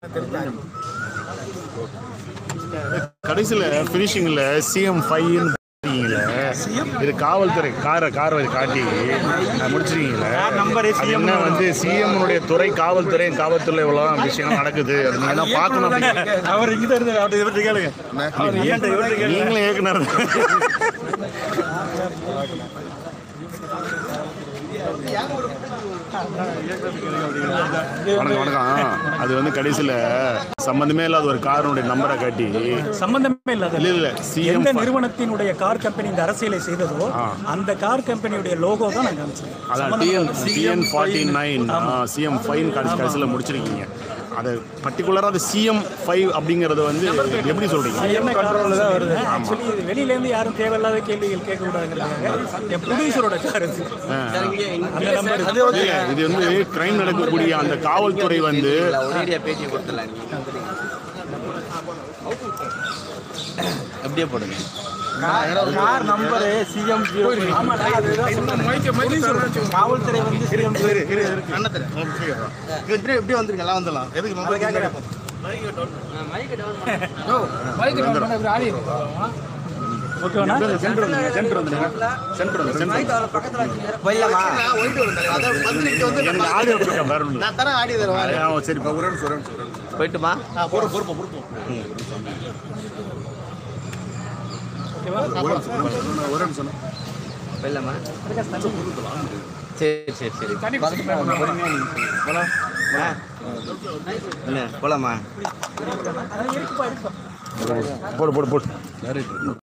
கடைசியில் ஃபினிஷிங்கில் சிஎம் ஃபைவ்னு இது காவல்துறை காரை காரை காட்டி அஹ், முடிச்சிருக்கீங்களே நம்பரு அது என்ன வந்து சிஎம் உடைய துறை காவல்துறை காவல்துறை இவ்வளோ விஷயம் நடக்குது அது நீங்க தான் பார்க்கணும் அப்படின்னு. அவர் இங்கே இருந்து அவர்கிட்ட இவர்கிட்ட கேளுங்க அவர் ஏன்ட்ட இவர்கிட்ட கேளுங்க நீங்களும் இயக்குனர் வணக்கம் வணக்கம் அது வந்து கடைசியில் சம்மந்தமே இல்லாத ஒரு காரனுடைய நம்பரை காட்டி சம்பந்தமே இல்லாத இல்ல இல்ல சிஎம் எந்த நிறுவனத்தினுடைய கார் கம்பெனி இந்த அரசியலை செய்ததோ அந்த கார் கம்பெனியுடைய லோகோ தான் நான் காமிச்சேன் அதான் TN TN forty nine CM five கடைசி கடைசியில் முடிச்சிருக்கீங்க அது பர்டிகுலராக அது சிஎம் ஃபைவ் அப்படிங்கிறது வந்து எப்படி சொல்றீங்க என்ன கண்ட்ரோலில் தான் வருது ஆக்சுவலி இது வெளியிலேருந்து யாரும் தேவையில்லாத கேள்விகள் கேட்கக்கூடாதுங்கிறதுக்காக என் ப்ரொடியூசரோட கார் இது அந்த நம்பர் இல்ல, இது வந்து கிரைம் நடக்கக்கூடிய அந்த காவல்துறை வந்து ஒரேடியா பேட்டி கொடுத்துடலாம் அப்படியே போடுங்க கார் நம்பரு சிஎம் ஜீரோ காவல்துறை வந்து சிஎம் எப்படி வந்துருங்க எல்லாம் வந்துடலாம் எதுக்கு நம்ம ஓகேவா சென்டர் வந்து சென்டர் வந்து சென்டர் வந்து சென்டர் எனக்கு ஆடியோ இருக்கா வேற ஒன்றும் நான் தரேன் ஆடி தரேன் இல்லை. ஆ, சரி இப்போ ஒரு நிமிஷம் ஒரு நிமிஷம் ஒரு நிமிஷம். போயிட்டுமா பொறுப்பு பொறுப்பு பொறுப்பு ஒரு நிமிஷம் ஒரு நிமிஷம் போயிடலாமா சரி சரி சரி போலாம் என்ன போலாமா போடு போடு போடு